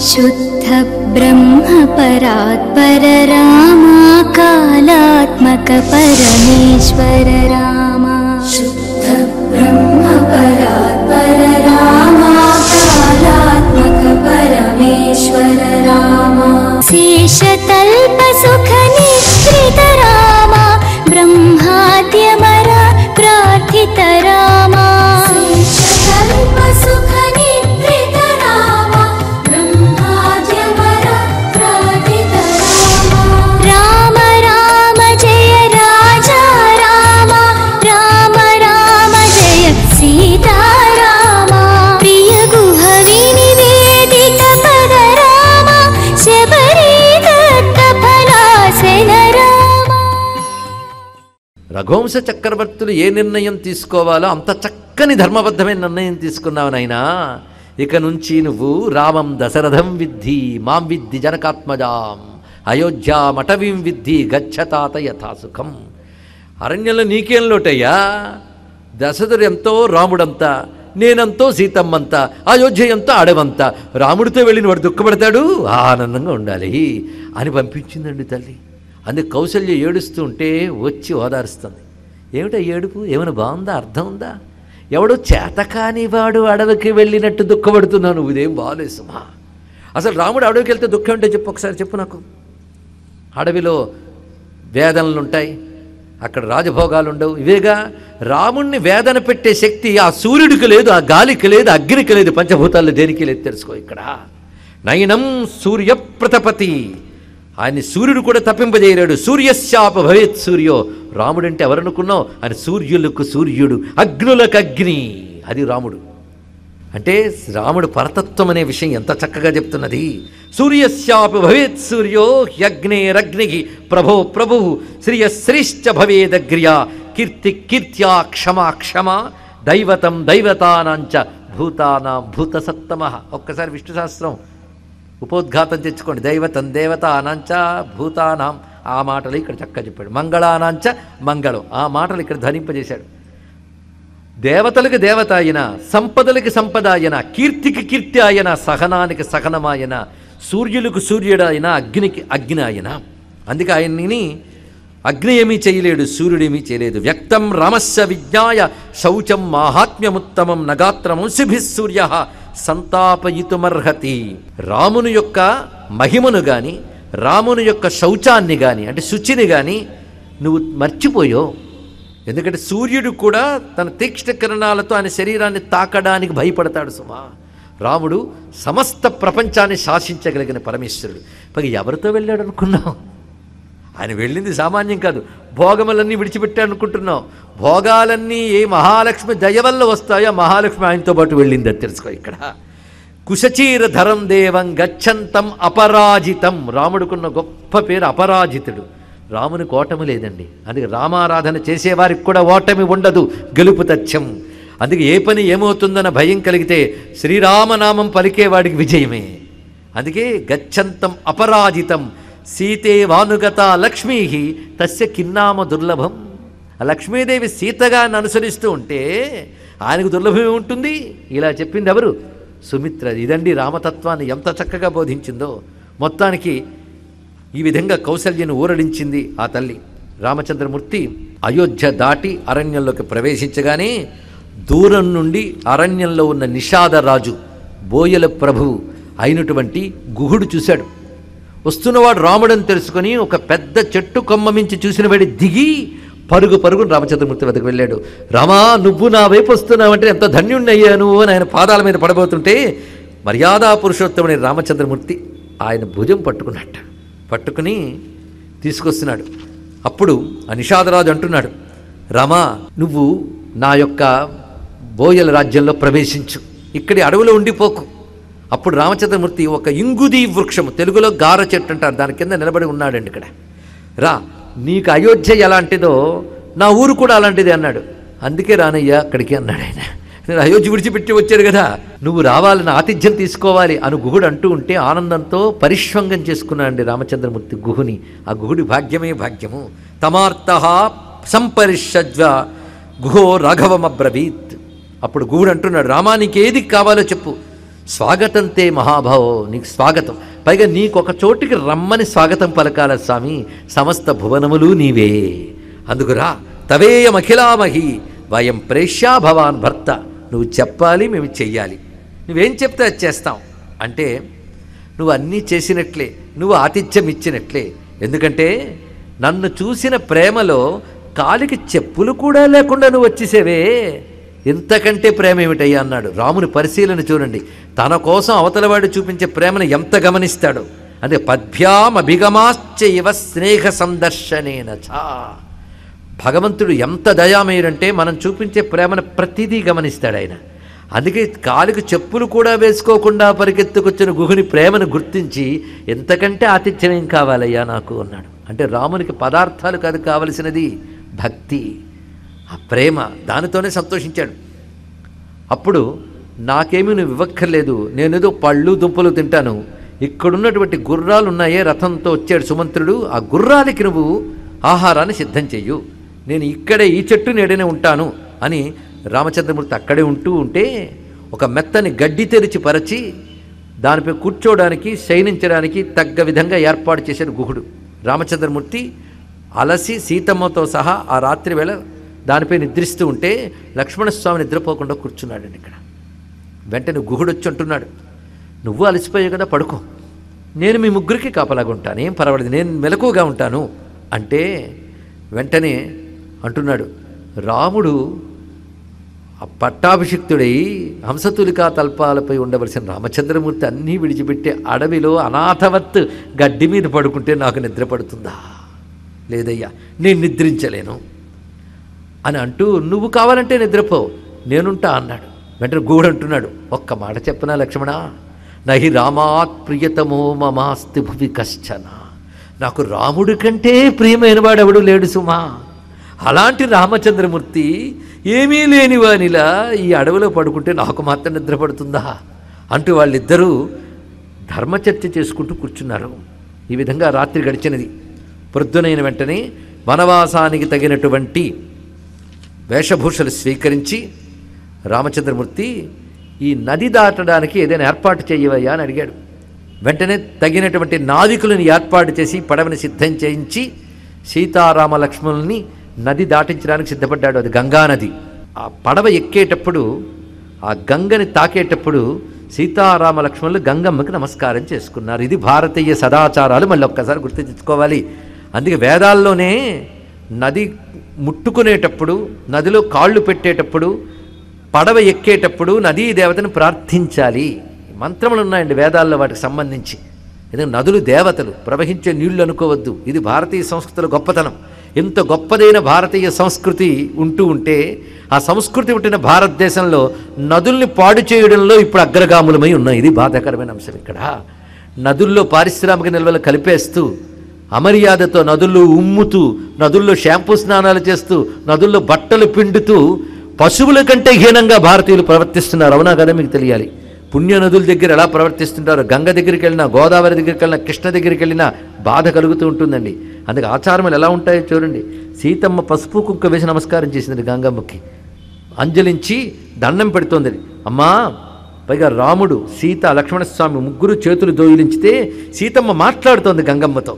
शुद्ध ब्रह्म परात्पर रामा कालात्मक परमेश्वर रामा शुद्ध ब्रह्म परात्पर रामा कालात्मक परमेश्वर रामा शेषतल्प सुख निश्रित रामा ब्रह्माद्यमरा प्रार्थित रामा शेषतल्प सुख निद्रित रामा ब्रह्माद्यमरा प्रार्थित रामा राम राम जय राजा रामा राम राम जय सीता रामा प्रिय गुह विनिवेदित पद रामा शबरी दत्त फलासन रामा రఘువంశ చక్రవర్తులు ఏ నిర్ణయం తీసుకోవాలో అంత చక్కని ధర్మబద్ధమైన నిర్ణయం తీసుకున్నావు నాయనా ఇక నుంచి నువ్వు రామం దశరథం విద్ధి మాం విద్ధి జనకాత్మజాం అయోధ్యామటవీం విద్ధి గచ్చతాత యథాసుఖం అరణ్యంలో నీకేం లోటయ్యా దశరథుడు ఎంతో రాముడంతా నేనంతో సీతమ్మంతా అయోధ్య ఎంతో అడవంతా రాముడితో వెళ్ళిన వాడు దుఃఖపడతాడు ఆనందంగా ఉండాలి అని పంపించిందండి తల్లి అందుకు కౌశల్య ఏడుస్తూ ఉంటే వచ్చి ఓదారుస్తుంది ఏమిటా ఏడుపు ఏమైనా బాగుందా అర్థం ఉందా ఎవడో చేతకాని వాడు అడవికి వెళ్ళినట్టు దుఃఖపడుతున్నావు నువ్వు ఇదేం బాగాలేదు సుమా అసలు రాముడు అడవికి వెళ్తే దుఃఖం అంటే చెప్పు ఒకసారి చెప్పు నాకు అడవిలో వేదనలు ఉంటాయి అక్కడ రాజభోగాలు ఉండవు ఇవేగా రాముణ్ణి వేదన పెట్టే శక్తి ఆ సూర్యుడికి లేదు ఆ గాలికి లేదు అగ్నికి లేదు పంచభూతాల్లో దేనికి లేదు తెలుసుకో ఇక్కడ నయనం సూర్య ప్రతపతి ఆయన్ని సూర్యుడు కూడా తప్పింపజేయలేడు సూర్యశాప భవేత్ సూర్యో రాముడంటే ఎవరనుకున్నావు ఆయన సూర్యులకు సూర్యుడు అగ్నులకు అగ్ని అది రాముడు అంటే రాముడు పరతత్వం అనే విషయం ఎంత చక్కగా చెప్తున్నది సూర్యశ్యాపి భవేత్ సూర్యో హ్యగ్నేరగ్ని ప్రభో ప్రభు శ్రియశ్రీశ్చ భవేదగ్ర్య కీర్తి కీర్త్యా క్షమా క్షమ దైవతం దైవతానాంచ భూతానాం భూతసత్తమ ఒక్కసారి విష్ణు శాస్త్రం ఉపోద్ఘాతం తెచ్చుకోండి దైవతం దేవతానాంచ భూతానాం ఆ మాటలు ఇక్కడ చక్కగా చెప్పాడు మంగళానాంచ మంగళం ఆ మాటలు ఇక్కడ ధనింపజేశాడు దేవతలకు దేవత ఆయన సంపదలకి సంపద ఆయన కీర్తికి కీర్తి ఆయన సహనానికి సహనమాయన సూర్యులకు సూర్యుడాయన అగ్నికి అగ్ని ఆయన అందుకే ఆయన్ని అగ్ని ఏమీ చేయలేడు సూర్యుడేమీ చేయలేదు వ్యక్తం రామస్య విజ్ఞాయ శౌచం మాహాత్మ్యముత్తమం నగాత్రమంశిభి సూర్య సంతాపయితుమర్హతి రాముని యొక్క మహిమను గాని రాముని యొక్క శౌచాన్ని గాని అంటే శుచిని గాని నువ్వు మర్చిపోయావు ఎందుకంటే సూర్యుడు కూడా తన తీక్ష్ణ కిరణాలతో ఆయన శరీరాన్ని తాకడానికి భయపడతాడు సుమా రాముడు సమస్త ప్రపంచాన్ని శాసించగలిగిన పరమేశ్వరుడు పైగా ఎవరితో వెళ్ళాడు అనుకున్నావు ఆయన వెళ్ళింది సామాన్యం కాదు భోగములన్నీ విడిచిపెట్టాడు అనుకుంటున్నావు భోగాలన్నీ ఏ మహాలక్ష్మి దయ వల్ల వస్తాయో ఆ మహాలక్ష్మి ఆయనతో పాటు వెళ్ళింది అది తెలుసుకో ఇక్కడ కుశచీర ధరం దేవం గచ్చంతం అపరాజితం రాముడుకున్న గొప్ప పేరు అపరాజితుడు రామునికి ఓటమి లేదండి అందుకే రామారాధన చేసేవారికి కూడా ఓటమి ఉండదు గెలుపు తథ్యం అందుకే ఏ పని ఏమవుతుందన్న భయం కలిగితే శ్రీరామనామం పలికేవాడికి విజయమే అందుకే గచ్చంతం అపరాజితం సీతే వానుగత లక్ష్మీ తస్య కిన్నామ దుర్లభం ఆ లక్ష్మీదేవి సీతగా అనుసరిస్తూ ఉంటే ఆయనకు దుర్లభమే ఉంటుంది ఇలా చెప్పింది ఎవరు సుమిత్ర ఇదండి రామతత్వాన్ని ఎంత చక్కగా బోధించిందో మొత్తానికి ఈ విధంగా కౌసల్యను ఊరడించింది ఆ తల్లి రామచంద్రమూర్తి అయోధ్య దాటి అరణ్యంలోకి ప్రవేశించగానే దూరం నుండి అరణ్యంలో ఉన్న నిషాదరాజు బోయల ప్రభువు అయినటువంటి గుహుడు చూశాడు వస్తున్నవాడు రాముడని తెలుసుకొని ఒక పెద్ద చెట్టు కొమ్మ మించి చూసిన వాడి దిగి పరుగు పరుగును రామచంద్రమూర్తి వద్దకు వెళ్ళాడు రామా నువ్వు నా వైపు వస్తున్నావంటే ఎంత ధన్యుణ్ణయ్యాను అని ఆయన పాదాల మీద పడబోతుంటే మర్యాదా పురుషోత్తముని రామచంద్రమూర్తి ఆయన భుజం పట్టుకున్నట్ట పట్టుకుని తీసుకొస్తున్నాడు అప్పుడు ఆ నిషాదరాజు అంటున్నాడు రామా నువ్వు నా యొక్క బోయల రాజ్యంలో ప్రవేశించు ఇక్కడి అడవిలో ఉండిపోకు అప్పుడు రామచంద్రమూర్తి ఒక ఇంగుది వృక్షము తెలుగులో గార చెట్టు అంటారు దాని కింద నిలబడి ఉన్నాడండి ఇక్కడ రా నీకు అయోధ్య ఎలాంటిదో నా ఊరు కూడా అలాంటిది అన్నాడు అందుకే రానయ్యా అక్కడికి అన్నాడు ఆయన నేను అయోధ్య విడిచిపెట్టి వచ్చాడు కదా నువ్వు రావాలని ఆతిథ్యం తీసుకోవాలి అని గుహుడు అంటూ ఉంటే ఆనందంతో పరిష్వంగం చేసుకున్నాడండి రామచంద్రమూర్తి గుహుని ఆ గుహుడి భాగ్యమే భాగ్యము తమార్త సంపరిషజ్వ గుహో రాఘవమబ్రవీత్ అప్పుడు గుహుడు అంటున్నాడు రామా నీకేది కావాలో చెప్పు స్వాగతంతే మహాభావో నీకు స్వాగతం పైగా నీకు ఒక చోటికి రమ్మని స్వాగతం పలకాల స్వామి సమస్త భువనములు నీవే అందుకురా తవేయమఖిలామహి వయం ప్రేష్యా భవాన్ భర్త నువ్వు చెప్పాలి మేము చెయ్యాలి నువ్వేం చెప్తే అది చేస్తాం అంటే నువ్వు అన్నీ చేసినట్లే నువ్వు ఆతిథ్యం ఇచ్చినట్లే ఎందుకంటే నన్ను చూసిన ప్రేమలో కాలికి చెప్పులు కూడా లేకుండా నువ్వు వచ్చేసేవే ఇంతకంటే ప్రేమ ఏమిటయ్యా అన్నాడు రాముని పరిశీలన చూడండి తన కోసం అవతలవాడు చూపించే ప్రేమను ఎంత గమనిస్తాడు అదే పద్భ్యామభిగమాశ్చైవ స్నేహ సందర్శనేన చా భగవంతుడు ఎంత దయామయుడంటే మనం చూపించే ప్రేమను ప్రతిదీ గమనిస్తాడు ఆయన అందుకే కాలుకు చెప్పులు కూడా వేసుకోకుండా పరిగెత్తుకొచ్చిన గుహుని ప్రేమను గుర్తించి ఎంతకంటే ఆతిథ్యం ఏం కావాలయ్యా నాకు అన్నాడు అంటే రామునికి పదార్థాలు కాదు కావలసినది భక్తి ఆ ప్రేమ దానితోనే సంతోషించాడు అప్పుడు నాకేమీ నువ్వు ఇవ్వక్కర్లేదు నేనేదో పళ్ళు దుంపలు తింటాను ఇక్కడున్నటువంటి గుర్రాలు ఉన్నాయే రథంతో వచ్చాడు సుమంత్రుడు ఆ గుర్రాలకి నువ్వు ఆహారాన్ని సిద్ధం చెయ్యు నేను ఇక్కడే ఈ చెట్టు నీడనే ఉంటాను అని రామచంద్రమూర్తి అక్కడే ఉంటూ ఉంటే ఒక మెత్తని గడ్డి తెరిచి పరచి దానిపై కూర్చోవడానికి శయనించడానికి తగ్గ విధంగా ఏర్పాటు చేశాడు గుహుడు రామచంద్రమూర్తి అలసి సీతమ్మతో సహా ఆ రాత్రి వేళ దానిపై నిద్రిస్తూ ఉంటే లక్ష్మణస్వామి నిద్రపోకుండా కూర్చున్నాడండి ఇక్కడ వెంటనే గుహుడు వచ్చి అంటున్నాడు నువ్వు అలసిపోయావు కదా పడుకో నేను మీ ముగ్గురికి కాపలాగా ఉంటాను ఏం పర్వాలేదు నేను మెలకువగా ఉంటాను అంటే వెంటనే అంటున్నాడు రాముడు ఆ పట్టాభిషిక్తుడై హంసతులికా తల్పాలపై ఉండవలసిన రామచంద్రమూర్తి అన్నీ విడిచిపెట్టి అడవిలో అనాథవత్ గడ్డి మీద పడుకుంటే నాకు నిద్ర పడుతుందా లేదయ్యా నేను నిద్రించలేను అని అంటూ నువ్వు కావాలంటే నిద్రపో నేనుంటా అన్నాడు వెంటనే గూడు అంటున్నాడు ఒక్క మాట చెప్పనా లక్ష్మణ నహి రామాత్ ప్రియతమో మమాస్తి భువి కశ్చన నాకు రాముడి కంటే ప్రియమైన వాడెవడు లేడు సుమా అలాంటి రామచంద్రమూర్తి ఏమీ లేని వానిలా ఈ అడవిలో పడుకుంటే నాకు మాత్రం నిద్ర పడుతుందా అంటూ వాళ్ళిద్దరూ ధర్మచర్చ చేసుకుంటూ కూర్చున్నారు ఈ విధంగా రాత్రి గడిచినది ప్రొద్దునైన వెంటనే వనవాసానికి తగినటువంటి వేషభూషలు స్వీకరించి రామచంద్రమూర్తి ఈ నది దాటడానికి ఏదైనా ఏర్పాటు చేయవయ్యా అని అడిగాడు వెంటనే తగినటువంటి నావికులను ఏర్పాటు చేసి పడవని సిద్ధం చేయించి సీతారామ లక్ష్మణుల్ని నది దాటించడానికి సిద్ధపడ్డాడు అది గంగా నది ఆ పడవ ఎక్కేటప్పుడు ఆ గంగని తాకేటప్పుడు సీతారామ లక్ష్మణులు గంగమ్మకి నమస్కారం చేసుకున్నారు ఇది భారతీయ సదాచారాలు మళ్ళీ ఒక్కసారి గుర్తు తెచ్చుకోవాలి అందుకే వేదాల్లోనే నది ముట్టుకునేటప్పుడు నదిలో కాళ్ళు పెట్టేటప్పుడు పడవ ఎక్కేటప్పుడు నదీ దేవతను ప్రార్థించాలి మంత్రములు ఉన్నాయండి వేదాల్లో వాటికి సంబంధించి ఎందుకంటే నదులు దేవతలు ప్రవహించే నీళ్లు అనుకోవద్దు ఇది భారతీయ సంస్కృతిలో గొప్పతనం ఎంత గొప్పదైన భారతీయ సంస్కృతి ఉంటూ ఉంటే ఆ సంస్కృతి పుట్టిన భారతదేశంలో నదుల్ని పాడు చేయడంలో ఇప్పుడు అగ్రగాములమై ఉన్నాయి ఇది బాధాకరమైన అంశం ఇక్కడ నదుల్లో పారిశ్రామిక నిల్వలు కలిపేస్తూ అమర్యాదతో నదుల్లో ఉమ్ముతూ నదుల్లో షాంపూ స్నానాలు చేస్తూ నదుల్లో బట్టలు పిండుతూ పశువుల కంటే హీనంగా భారతీయులు ప్రవర్తిస్తున్నారు అవునా కదా మీకు తెలియాలి పుణ్య నదుల దగ్గర ఎలా ప్రవర్తిస్తుంటారో గంగ దగ్గరికి వెళ్ళినా గోదావరి దగ్గరికి వెళ్ళినా కృష్ణ దగ్గరికి వెళ్ళినా బాధ కలుగుతూ ఉంటుందండి అందుకే ఆచారములు ఎలా ఉంటాయో చూడండి సీతమ్మ పసుపు కుక్క వేసి నమస్కారం చేసింది గంగమ్మకి అంజలించి దండం పెడుతోంది అమ్మా పైగా రాముడు సీత లక్ష్మణస్వామి ముగ్గురు చేతులు దోయిలించితే సీతమ్మ మాట్లాడుతోంది గంగమ్మతో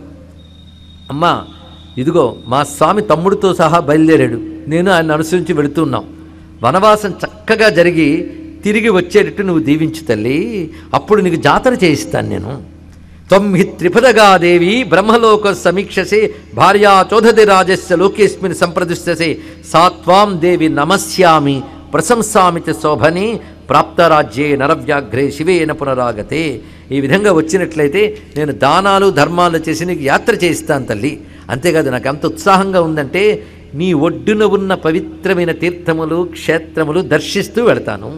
అమ్మా ఇదిగో మా స్వామి తమ్ముడితో సహా బయలుదేరాడు నేను ఆయన అనుసరించి వెళుతున్నాం వనవాసం చక్కగా జరిగి తిరిగి వచ్చేటట్టు నువ్వు దీవించు తల్లి అప్పుడు నీకు జాతర చేయిస్తాను నేను త్వమ్హి త్రిపదగా దేవి బ్రహ్మలోక సమీక్షసే భార్యా చోదతి రాజస్య లోకేస్మిన్ సంప్రదిష్టసే సా త్వాం దేవి నమస్యామి ప్రశంసామి చ శోభని ప్రాప్తరాజ్యే నరవ్యాఘ్రే శివేన పునరాగతే ఈ విధంగా వచ్చినట్లయితే నేను దానాలు ధర్మాలు చేసి నీకు యాత్ర చేయిస్తాను తల్లి అంతేకాదు నాకు ఎంత ఉత్సాహంగా ఉందంటే నీ ఒడ్డున ఉన్న పవిత్రమైన తీర్థములు క్షేత్రములు దర్శిస్తూ వెళతాను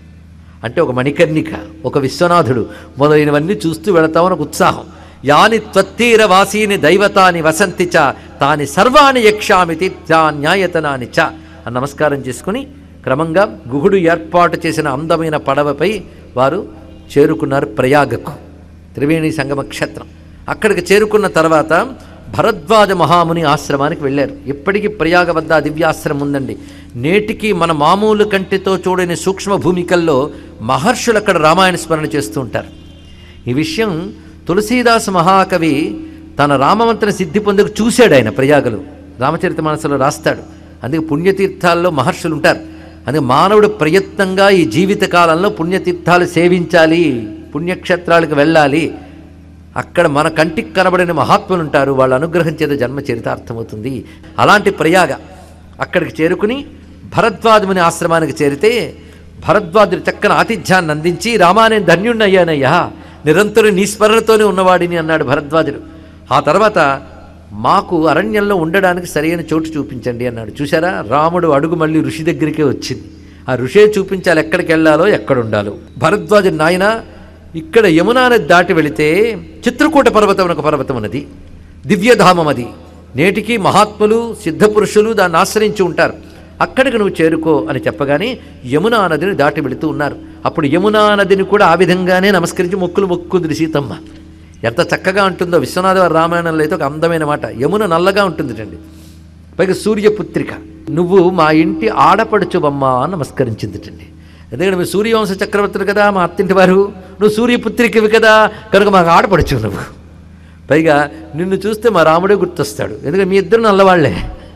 అంటే ఒక మణికర్ణిక ఒక విశ్వనాథుడు మొదలైనవన్నీ చూస్తూ వెళతామని ఒక ఉత్సాహం యాని త్వత్తీర వాసీని దైవతాని వసంతి చ తాని సర్వాణి యక్షామి తీర్థాన్యాయతనాని చ అని నమస్కారం చేసుకుని క్రమంగా గుహుడు ఏర్పాటు చేసిన అందమైన పడవపై వారు చేరుకున్నారు ప్రయాగకు త్రివేణి సంగమ క్షేత్రం అక్కడికి చేరుకున్న తర్వాత భరద్వాజ మహాముని ఆశ్రమానికి వెళ్ళారు ఇప్పటికీ ప్రయాగ వద్ద ఆ దివ్యాశ్రమం ఉందండి నేటికి మన మామూలు కంటితో చూడని సూక్ష్మ భూమికల్లో మహర్షులు అక్కడ రామాయణ స్మరణ చేస్తూ ఉంటారు ఈ విషయం తులసీదాస్ మహాకవి తన రామవంతన సిద్ధి పొందుకు చూశాడు ఆయన ప్రయాగలు రామచరిత మనసులో రాస్తాడు అందుకే పుణ్యతీర్థాల్లో మహర్షులు ఉంటారు అందుకే మానవుడు ప్రయత్నంగా ఈ జీవిత కాలంలో పుణ్యతీర్థాలు సేవించాలి పుణ్యక్షేత్రాలకు వెళ్ళాలి అక్కడ మన కంటికి కనబడిన మహాత్ములు ఉంటారు వాళ్ళ అనుగ్రహం చేత జన్మ చరితార్థమవుతుంది అలాంటి ప్రయాగ అక్కడికి చేరుకుని భరద్వాజముని ఆశ్రమానికి చేరితే భరద్వాజుడు చక్కని ఆతిథ్యాన్ని అందించి రామా నేను ధన్యుణ్ణయ్యానయ్యా నిరంతరం నీ స్మరణతోనే ఉన్నవాడిని అన్నాడు భరద్వాజుడు ఆ తర్వాత మాకు అరణ్యంలో ఉండడానికి సరైన చోటు చూపించండి అన్నాడు చూసారా రాముడు అడుగు మళ్ళీ ఋషి దగ్గరికే వచ్చింది ఆ ఋషే చూపించాలి ఎక్కడికి వెళ్ళాలో ఎక్కడ ఉండాలో భరద్వాజుడు నాయన ఇక్కడ యమునా నది దాటి వెళితే చిత్రకూట పర్వతం అని ఒక పర్వతం ఉన్నది దివ్యధామం అది నేటికి మహాత్ములు సిద్ధపురుషులు దాన్ని ఆశ్రయించి ఉంటారు అక్కడికి నువ్వు చేరుకో అని చెప్పగానే యమునా నదిని దాటి వెళుతూ ఉన్నారు అప్పుడు యమునా నదిని కూడా ఆ విధంగానే నమస్కరించి మొక్కులు మొక్కుదురు సీతమ్మ ఎంత చక్కగా ఉంటుందో విశ్వనాథ వారి రామాయణంలో అయితే ఒక అందమైన మాట యమున నల్లగా ఉంటుందిటండి పైగా సూర్యపుత్రిక నువ్వు మా ఇంటి ఆడపడుచువమ్మ అని నమస్కరించిందిటండి ఎందుకంటే మీరు సూర్యవంశ చక్రవర్తులు కదా మా అత్తింటి వారు నువ్వు సూర్యపుత్రికవి కదా కనుక మాకు ఆడపడుచు నువ్వు పైగా నిన్ను చూస్తే మా రాముడే గుర్తొస్తాడు ఎందుకంటే మీ ఇద్దరు నల్లవాళ్లే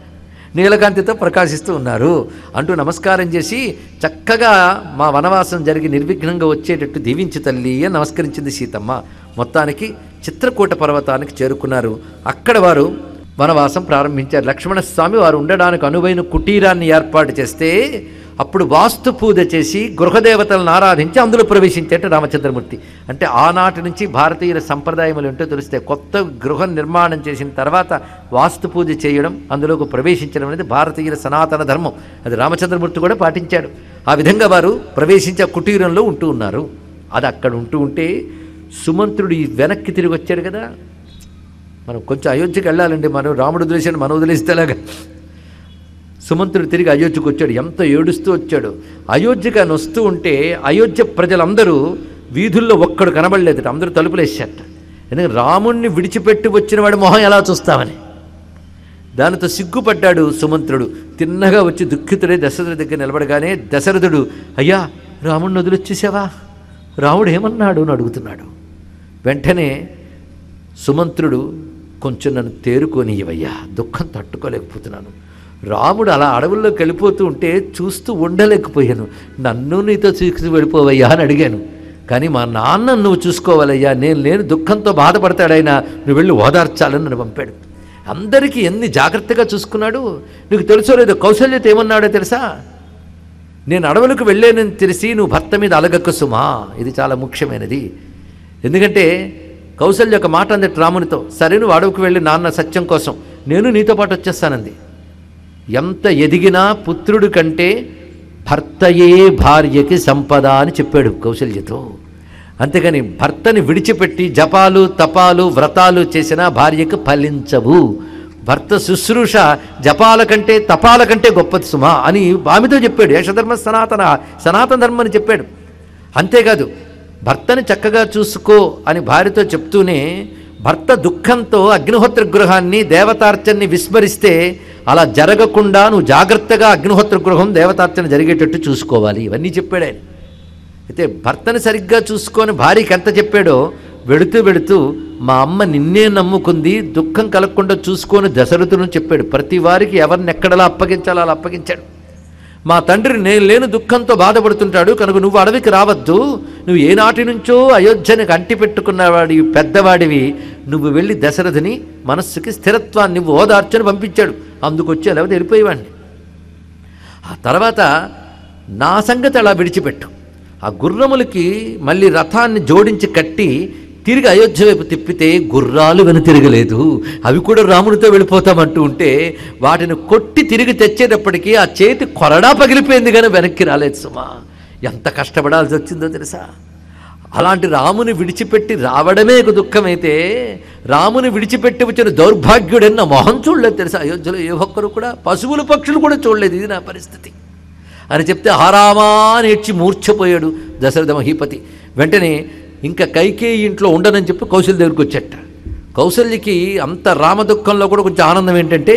నీలకాంతితో ప్రకాశిస్తూ ఉన్నారు అంటూ నమస్కారం చేసి చక్కగా మా వనవాసం జరిగి నిర్విఘ్నంగా వచ్చేటట్టు దీవించి తల్లి అని నమస్కరించింది సీతమ్మ మొత్తానికి చిత్రకూట పర్వతానికి చేరుకున్నారు అక్కడ వారు వనవాసం ప్రారంభించారు లక్ష్మణస్వామి వారు ఉండడానికి అనువైన కుటీరాన్ని ఏర్పాటు చేస్తే అప్పుడు వాస్తు పూజ చేసి గృహదేవతలను ఆరాధించి అందులో ప్రవేశించేట రామచంద్రమూర్తి అంటే ఆనాటి నుంచి భారతీయుల సంప్రదాయములు ఏంటో తెలిస్తే కొత్త గృహ నిర్మాణం చేసిన తర్వాత వాస్తు పూజ చేయడం అందులోకి ప్రవేశించడం అనేది భారతీయుల సనాతన ధర్మం అది రామచంద్రమూర్తి కూడా పాటించాడు ఆ విధంగా వారు ప్రవేశించే కుటీరంలో ఉంటూ ఉన్నారు అది అక్కడ ఉంటూ ఉంటే సుమంత్రుడు ఈ వెనక్కి తిరిగి వచ్చాడు కదా మనం కొంచెం అయోధ్యకి వెళ్ళాలండి మనం రాముడు వదిలేసాడు మనం వదిలేస్తేలాగా సుమంత్రుడు తిరిగి అయోధ్యకు వచ్చాడు ఎంత ఏడుస్తూ వచ్చాడు అయోధ్యకి ఆయన వస్తూ ఉంటే అయోధ్య ప్రజలందరూ వీధుల్లో ఒక్కడు కనబడలేదు అందరూ తలుపులేసాట ఎందుకంటే రాముణ్ణి విడిచిపెట్టి వచ్చిన వాడి మొహం ఎలా చూస్తామని దానితో సిగ్గుపడ్డాడు సుమంత్రుడు తిన్నగా వచ్చి దుఃఖితుడే దశరథుడి దగ్గర నిలబడగానే దశరథుడు అయ్యా రాముడిని వదిలొచ్చేసావా రాముడు ఏమన్నాడు అని అడుగుతున్నాడు వెంటనే సుమంత్రుడు కొంచెం నన్ను తేరుకొని ఇవయ్యా దుఃఖం తట్టుకోలేకపోతున్నాను రాముడు అలా అడవుల్లోకి వెళ్ళిపోతూ ఉంటే చూస్తూ ఉండలేకపోయాను నన్ను నీతో తీసుకు వెళ్ళిపోవయ్యా అని అడిగాను కానీ మా నాన్న నువ్వు చూసుకోవాలయ్యా నేను లేని దుఃఖంతో బాధపడతాడైనా నువ్వు వెళ్ళి ఓదార్చాలని నన్ను పంపాడు అందరికీ ఎన్ని జాగ్రత్తగా చూసుకున్నాడు నీకు తెలుసో లేదో కౌశల్యత ఏమన్నాడో తెలుసా నేను అడవులకు వెళ్ళానని తెలిసి నువ్వు భర్త మీద అలగక్క సుమా ఇది చాలా ముఖ్యమైనది ఎందుకంటే కౌశల్య ఒక మాట అందటి రామునితో సరే నువ్వు అడవుకు వెళ్ళి నాన్న సత్యం కోసం నేను నీతో పాటు వచ్చేస్తానంది ఎంత ఎదిగినా పుత్రుడి కంటే భర్తయే భార్యకి సంపద అని చెప్పాడు కౌశల్యతో అంతేగాని భర్తని విడిచిపెట్టి జపాలు తపాలు వ్రతాలు చేసినా భార్యకు ఫలించవు భర్త శుశ్రూష జపాల కంటే తపాల కంటే గొప్పది సుమా అని ఆమెతో చెప్పాడు యశధర్మ సనాతన సనాతన ధర్మం అని చెప్పాడు అంతేకాదు భర్తని చక్కగా చూసుకో అని భార్యతో చెప్తూనే భర్త దుఃఖంతో అగ్నిహోత్ర గృహాన్ని దేవతార్చన్ని విస్మరిస్తే అలా జరగకుండా నువ్వు జాగ్రత్తగా అగ్నిహోత్ర గృహం దేవతార్చన జరిగేటట్టు చూసుకోవాలి ఇవన్నీ చెప్పాడు ఆయన అయితే భర్తని సరిగ్గా చూసుకొని భార్యకి ఎంత చెప్పాడో వెళుతూ వెళుతూ మా అమ్మ నిన్నే నమ్ముకుంది దుఃఖం కలగకుండా చూసుకొని దశరథును చెప్పాడు ప్రతి వారికి ఎవరిని ఎక్కడలా అప్పగించాలో అలా అప్పగించాడు మా తండ్రి నేను లేని దుఃఖంతో బాధపడుతుంటాడు కనుక నువ్వు అడవికి రావద్దు నువ్వు ఏనాటి నుంచో అయోధ్యనికి అంటి పెట్టుకున్నవాడి పెద్దవాడివి నువ్వు వెళ్ళి దశరథుని మనస్సుకి స్థిరత్వాన్ని నువ్వు ఓదార్చని పంపించాడు అందుకొచ్చి లేకపోతే వెళ్ళిపోయేవాడిని ఆ తర్వాత నా సంగతి అలా విడిచిపెట్టు ఆ గుర్రములకి మళ్ళీ రథాన్ని జోడించి కట్టి తిరిగి అయోధ్య వైపు తిప్పితే గుర్రాలు వెను తిరగలేదు అవి కూడా రామునితో వెళ్ళిపోతామంటూ ఉంటే వాటిని కొట్టి తిరిగి తెచ్చేటప్పటికీ ఆ చేతి కొరడా పగిలిపోయింది కానీ వెనక్కి రాలేదు సుమా ఎంత కష్టపడాల్సి వచ్చిందో తెలుసా అలాంటి రాముని విడిచిపెట్టి రావడమే ఒక దుఃఖమైతే రాముని విడిచిపెట్టి వచ్చిన దౌర్భాగ్యుడని నా మొహం చూడలేదు తెలుసా అయోధ్యలో ఏ ఒక్కరు కూడా పశువులు పక్షులు కూడా చూడలేదు ఇది నా పరిస్థితి అని చెప్తే హారామా అని ఏడ్చి మూర్ఛపోయాడు దశరథ మహీపతి వెంటనే ఇంకా కైకేయి ఇంట్లో ఉండనని చెప్పి కౌశల్య దగ్గరికి వచ్చేట కౌశల్యకి అంత రామదుఖంలో కూడా కొంచెం ఆనందం ఏంటంటే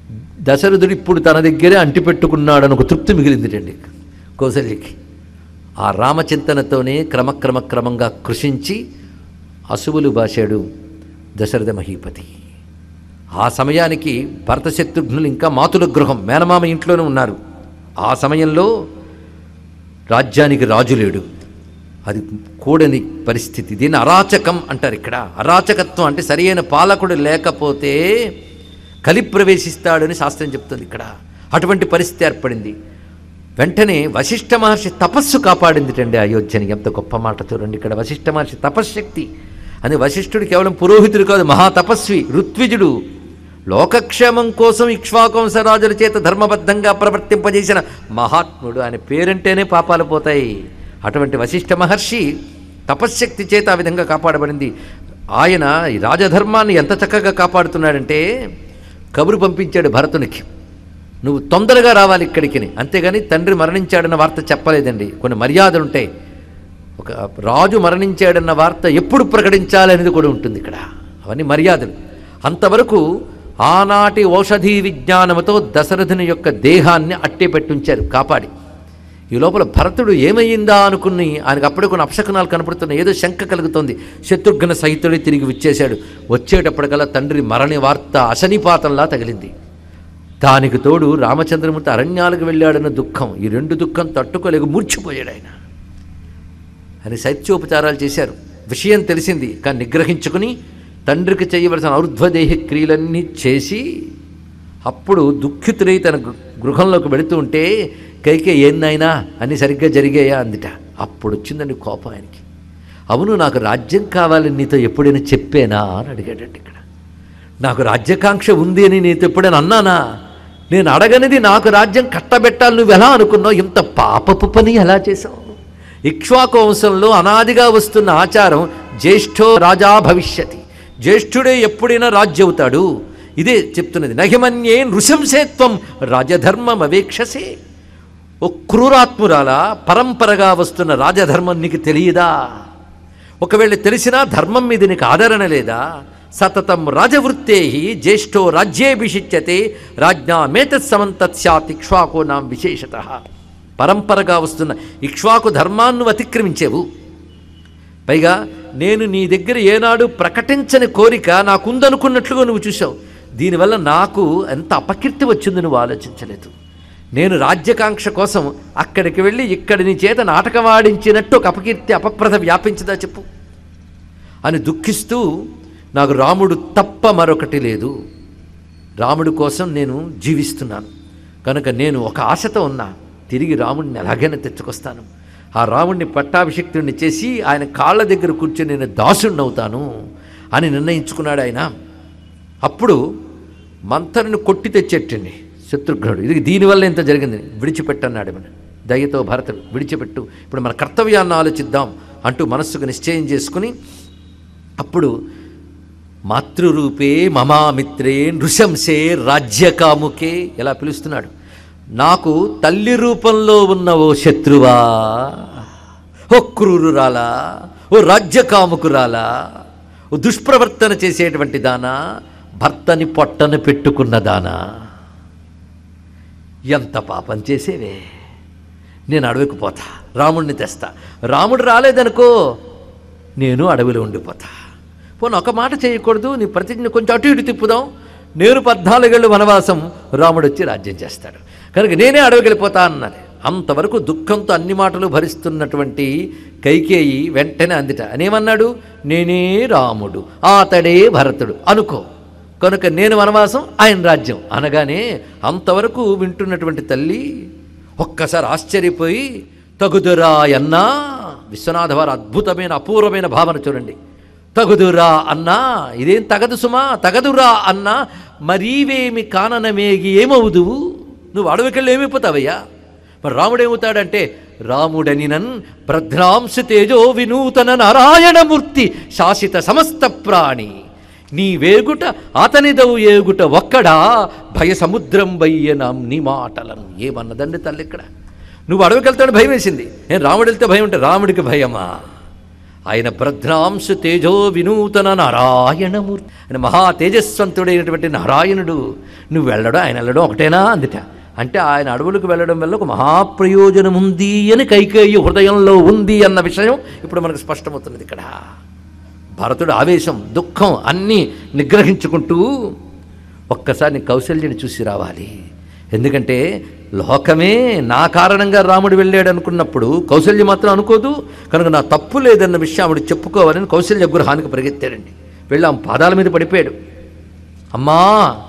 దశరథుడు ఇప్పుడు తన దగ్గరే అంటిపెట్టుకున్నాడని ఒక తృప్తి మిగిలిందిటండి కౌశల్యకి ఆ రామచింతనతోనే క్రమక్రమ క్రమంగా కృషించి అసువులు బాశాడు దశరథ మహీపతి ఆ సమయానికి భరత శత్రుఘ్నులు ఇంకా మాతుల గృహం మేనమామ ఇంట్లోనే ఉన్నారు ఆ సమయంలో రాజ్యానికి రాజు లేడు అది కూడని పరిస్థితి దీన్ని అరాచకం అంటారు ఇక్కడ అరాచకత్వం అంటే సరియైన పాలకుడు లేకపోతే కలి ప్రవేశిస్తాడని శాస్త్రం చెప్తుంది ఇక్కడ అటువంటి పరిస్థితి ఏర్పడింది వెంటనే వశిష్ఠ మహర్షి తపస్సు కాపాడిందిటండి అయోధ్యని ఎంత గొప్ప మాట చూడండి ఇక్కడ వశిష్ఠ మహర్షి తపశ్శక్తి అని వశిష్ఠుడు కేవలం పురోహితుడు కాదు మహాతపస్వి ఋత్విజుడు లోకక్షేమం కోసం ఇక్ష్వాకంసరాజుల చేత ధర్మబద్ధంగా ప్రవర్తింపజేసిన మహాత్ముడు ఆయన పేరంటేనే పాపాలు పోతాయి అటువంటి వశిష్ఠ మహర్షి తపశ్శక్తి చేత ఆ విధంగా కాపాడబడింది ఆయన ఈ రాజధర్మాన్ని ఎంత చక్కగా కాపాడుతున్నాడంటే కబురు పంపించాడు భరతునికి నువ్వు తొందరగా రావాలి ఇక్కడికి అంతేగాని తండ్రి మరణించాడన్న వార్త చెప్పలేదండి కొన్ని మర్యాదలు ఉంటాయి ఒక రాజు మరణించాడన్న వార్త ఎప్పుడు ప్రకటించాలనేది కూడా ఉంటుంది ఇక్కడ అవన్నీ మర్యాదలు అంతవరకు ఆనాటి ఔషధీ విజ్ఞానముతో దశరథుని యొక్క దేహాన్ని అట్టే పెట్టుంచారు కాపాడి ఈ లోపల భరతుడు ఏమయ్యిందా అనుకుని ఆయనకు అప్పుడే కొన్ని అపశకనాలు కనపడుతున్నాయి ఏదో శంక కలుగుతోంది శత్రుఘ్న సహితుడే తిరిగి వచ్చేశాడు వచ్చేటప్పటికల్లా తండ్రి మరణి వార్త అశనిపాతంలా తగిలింది దానికి తోడు రామచంద్రమూర్తి అరణ్యాలకు వెళ్ళాడన్న దుఃఖం ఈ రెండు దుఃఖం తట్టుకోలేక మూర్చిపోయాడు ఆయన అని శైత్యోపచారాలు చేశారు విషయం తెలిసింది కానీ నిగ్రహించుకుని తండ్రికి చేయవలసిన ఔర్ధ్వదేహ క్రియలన్నీ చేసి అప్పుడు దుఃఖితులై తన గృ- గృహంలోకి వెళుతూ ఉంటే కైకే ఏందైనా అన్ని సరిగ్గా జరిగాయా అందిట అప్పుడు వచ్చిందండి కోపం ఆయనకి అవును నాకు రాజ్యం కావాలని నీతో ఎప్పుడైనా చెప్పానా అని అడిగాడండి ఇక్కడ నాకు రాజ్యకాంక్ష ఉంది అని నీతో ఎప్పుడైనా అన్నానా నేను అడగనిది నాకు రాజ్యం కట్టబెట్టాలి నువ్వు ఎలా అనుకున్నావు ఇంత పాపపు పని ఎలా చేసావు ఇక్ష్వాకు వంశంలో అనాదిగా వస్తున్న ఆచారం జ్యేష్ఠో రాజా భవిష్యతి జ్యేష్ఠుడే ఎప్పుడైనా రాజ్య అవుతాడు ఇదే చెప్తున్నది నహిమన్యే నృశంసేత్వం రాజధర్మం అవేక్షసే ఓ క్రూరాత్మురాల పరంపరగా వస్తున్న రాజధర్మం నీకు తెలియదా ఒకవేళ తెలిసినా ధర్మం మీద నీకు ఆదరణ లేదా సతతం రాజవృత్తే జ్యేష్ఠో రాజ్యేభిషిచ్యతే రాజ్ఞామేతత్ సమంతత్ స్యాత్ ఇక్ష్వాకో నాం విశేషత పరంపరగా వస్తున్న ఇక్ష్వాకు ధర్మాన్ని అతిక్రమించేవు పైగా నేను నీ దగ్గర ఏనాడు ప్రకటించని కోరిక నాకుందనుకున్నట్లుగా నువ్వు చూసావు దీనివల్ల నాకు ఎంత అపకీర్తి వచ్చింది నువ్వు ఆలోచించలేదు నేను రాజ్యకాంక్ష కోసం అక్కడికి వెళ్ళి ఇక్కడి నీ చేత నాటకం ఆడించినట్టు ఒక అపకీర్తి అపప్రద వ్యాపించదా చెప్పు అని దుఃఖిస్తూ నాకు రాముడు తప్ప మరొకటి లేదు రాముడి కోసం నేను జీవిస్తున్నాను కనుక నేను ఒక ఆశతో ఉన్నా తిరిగి రాముడిని ఎలాగైనా తెచ్చుకొస్తాను ఆ రాముడిని పట్టాభిషిక్తుడిని చేసి ఆయన కాళ్ళ దగ్గర కూర్చొని నేను దాసుడిని అవుతాను అని నిర్ణయించుకున్నాడు ఆయన అప్పుడు మంతరుని కొట్టి తెచ్చేటండి శత్రుఘ్నుడు ఇది దీనివల్ల ఇంత జరిగింది విడిచిపెట్టన్నాడు మన దయతో భరతుడు విడిచిపెట్టు ఇప్పుడు మన కర్తవ్యాన్ని ఆలోచిద్దాం అంటూ మనస్సుకు నిశ్చయం చేసుకుని అప్పుడు మాతృరూపే మమామిత్రే నృశంసే రాజ్యకాముకే ఎలా పిలుస్తున్నాడు నాకు తల్లి రూపంలో ఉన్న ఓ శత్రువా ఓ క్రూరురాలా ఓ రాజ్యకాముకురాలా ఓ దుష్ప్రవర్తన చేసేటువంటి దానా భర్తని పొట్టన పెట్టుకున్న దానా ఎంత పాపం చేసేవే నేను అడవికి పోతా రాముడిని తెస్తా రాముడు రాలేదనుకో నేను అడవిలో ఉండిపోతా పోనీ ఒక మాట చేయకూడదు నీ ప్రతిజ్ఞ కొంచెం అటు ఇటు తిప్పుదాం నేను పద్నాలుగేళ్ళు వనవాసం రాముడు వచ్చి రాజ్యం చేస్తాడు కనుక నేనే అడవికి వెళ్ళిపోతా అన్నది అంతవరకు దుఃఖంతో అన్ని మాటలు భరిస్తున్నటువంటి కైకేయి వెంటనే అందిట అనేమన్నాడు నేనే రాముడు అతడే భరతుడు అనుకో కనుక నేను వనవాసం ఆయన రాజ్యం అనగానే అంతవరకు వింటున్నటువంటి తల్లి ఒక్కసారి ఆశ్చర్యపోయి తగుదురా అన్నా విశ్వనాథ వారు అద్భుతమైన అపూర్వమైన భావన చూడండి తగుదురా అన్నా ఇదేం తగదు సుమా తగదురా అన్నా మరీవేమి కాననమేగి ఏమవుదువు నువ్వు అడవికెళ్ళి ఏమైపోతావయ్యా మరి రాముడు ఏమవుతాడంటే రాముడనినన్ భద్రాంశ తేజో వినూతన నారాయణమూర్తి శాసిత సమస్త ప్రాణి నీ వేగుట అతనిదవు ఏగుట ఒక్కడా భయ సముద్రం బయ్యనం నీ మాటలను ఏమన్నదండి తల్లి ఇక్కడ నువ్వు అడవికెళ్తాడు భయం వేసింది నేను రాముడు వెళ్తే భయం ఉంటే రాముడికి భయమా ఆయన భద్రాంశ తేజో వినూతన నారాయణమూర్తి ఆయన మహా తేజస్వంతుడైనటువంటి నారాయణుడు నువ్వు వెళ్ళడం ఆయన వెళ్ళడం ఒకటేనా అందుట అంటే ఆయన అడవులకు వెళ్ళడం వల్ల ఒక మహాప్రయోజనం ఉంది అని కైకేయి హృదయంలో ఉంది అన్న విషయం ఇప్పుడు మనకు స్పష్టమవుతున్నది ఇక్కడ భరతుడు ఆవేశం దుఃఖం అన్నీ నిగ్రహించుకుంటూ ఒక్కసారి నీ కౌశల్యని చూసి రావాలి ఎందుకంటే లోకమే నా కారణంగా రాముడు వెళ్ళాడు అనుకున్నప్పుడు కౌశల్య మాత్రం అనుకోదు కనుక నా తప్పు లేదన్న విషయం ఆవిడ చెప్పుకోవాలని కౌశల్య గృహానికి పరిగెత్తాడండి వెళ్ళి ఆమె పాదాల మీద పడిపోయాడు అమ్మా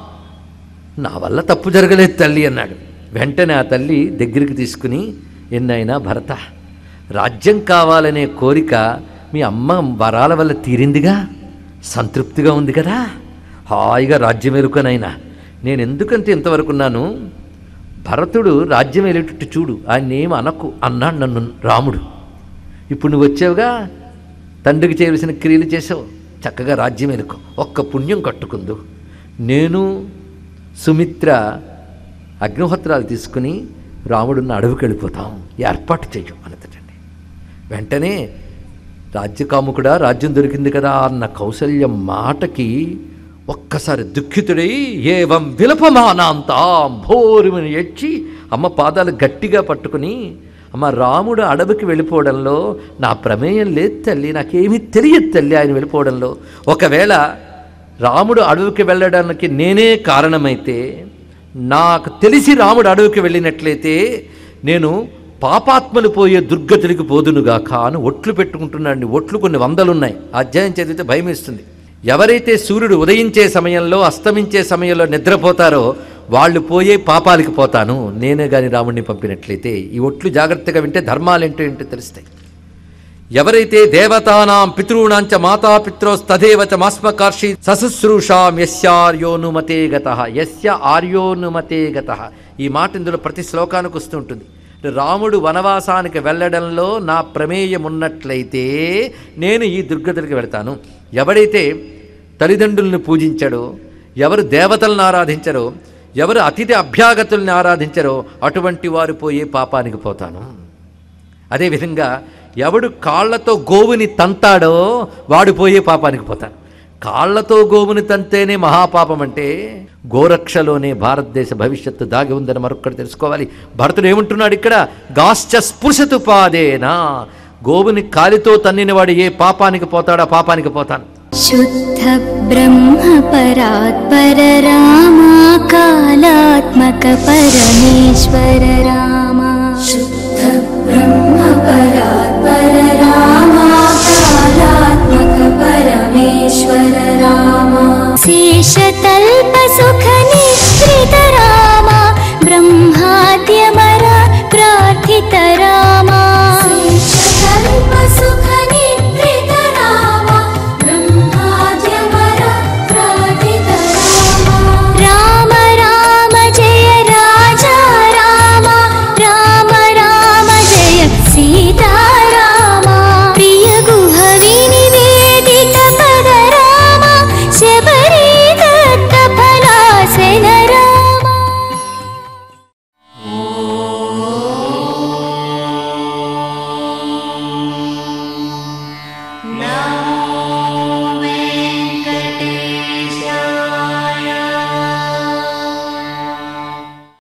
నా వల్ల తప్పు జరగలేదు తల్లి అన్నాడు వెంటనే ఆ తల్లి దగ్గరికి తీసుకుని ఎన్నైనా భరత రాజ్యం కావాలనే కోరిక మీ అమ్మ వరాల వల్ల తీరిందిగా సంతృప్తిగా ఉంది కదా హాయిగా రాజ్యం ఎరుకనైనా నేను ఎందుకంటే ఇంతవరకున్నాను భరతుడు రాజ్యం వెళ్ళేటట్టు చూడు ఆయన ఏం అనకు అన్నాడు నన్ను రాముడు ఇప్పుడు నువ్వు వచ్చావుగా తండ్రికి చేయవలసిన క్రియలు చేసావు చక్కగా రాజ్యం ఎనుకో ఒక్క పుణ్యం కట్టుకుందు నేను సుమిత్ర అగ్నిహోత్రాలు తీసుకుని రాముడున్న అడవికి వెళ్ళిపోతాం ఏర్పాటు చెయ్యం అనతటండి వెంటనే రాజ్యకాముకుడా రాజ్యం దొరికింది కదా అన్న కౌసల్యం మాటకి ఒక్కసారి దుఃఖితుడై ఏవం విలపమానాంతాం భోరుమని ఎచ్చి అమ్మ పాదాలు గట్టిగా పట్టుకుని అమ్మ రాముడు అడవికి వెళ్ళిపోవడంలో నా ప్రమేయం లేదు తల్లి నాకేమీ తెలియదు తల్లి ఆయన వెళ్ళిపోవడంలో ఒకవేళ రాముడు అడవికి వెళ్ళడానికి నేనే కారణమైతే నాకు తెలిసి రాముడు అడవికి వెళ్ళినట్లయితే నేను పాపాత్మలు పోయే దుర్గతుడికి పోదునుగాక అని ఒట్లు పెట్టుకుంటున్నాడు ఒట్లు కొన్ని వందలున్నాయి అధ్యాయం చదివితే భయం వేస్తుంది ఎవరైతే సూర్యుడు ఉదయించే సమయంలో అస్తమించే సమయంలో నిద్రపోతారో వాళ్ళు పోయే పాపాలకి పోతాను నేనే గాని రాముడిని పంపినట్లయితే ఈ ఒట్లు జాగ్రత్తగా వింటే ధర్మాలేంటో ఏంటో తెలుస్తాయి ఎవరైతే దేవతానాం పితॄణాంచ మాతాపిత్రోస్తదేవ చ మాస్మకార్షి సశుశ్రూషాం యస్యార్యోనుమతే గత యస్య ఆర్యోనుమతే గత ఈ మాట ఇందులో ప్రతి శ్లోకానికి వస్తుంటుంది రాముడు వనవాసానికి వెళ్ళడంలో నా ప్రమేయం ఉన్నట్లయితే నేను ఈ దుర్గతుడికి వెళ్తాను ఎవడైతే తల్లిదండ్రులను పూజించాడో ఎవరు దేవతలను ఆరాధించారో ఎవరు అతిథి అభ్యాగతుల్ని ఆరాధించారో అటువంటి వారు పోయే పాపానికి పోతాను అదేవిధంగా ఎవడు కాళ్లతో గోవుని తంతాడో వాడు పోయే పాపానికి పోతాడు కాళ్లతో గోవుని తంతేనే మహాపాపం అంటే గోరక్షలోనే భారతదేశ భవిష్యత్తు దాగి ఉందని మరొక్కటి తెలుసుకోవాలి భరతుడు ఏమంటున్నాడు ఇక్కడ గాశ్చ స్పృశతు పాదేనా గోవుని కాలితో తన్నినవాడు ఏ పాపానికి పోతాడో ఆ పాపానికి పోతాను शुद्ध ब्रह्म परात्पर रामा कालात्मक परमेश्वर रामा शुद्ध ब्रह्म परात्पर रामा कालात्मक परमेश्वर रामा शेषतल्प सुख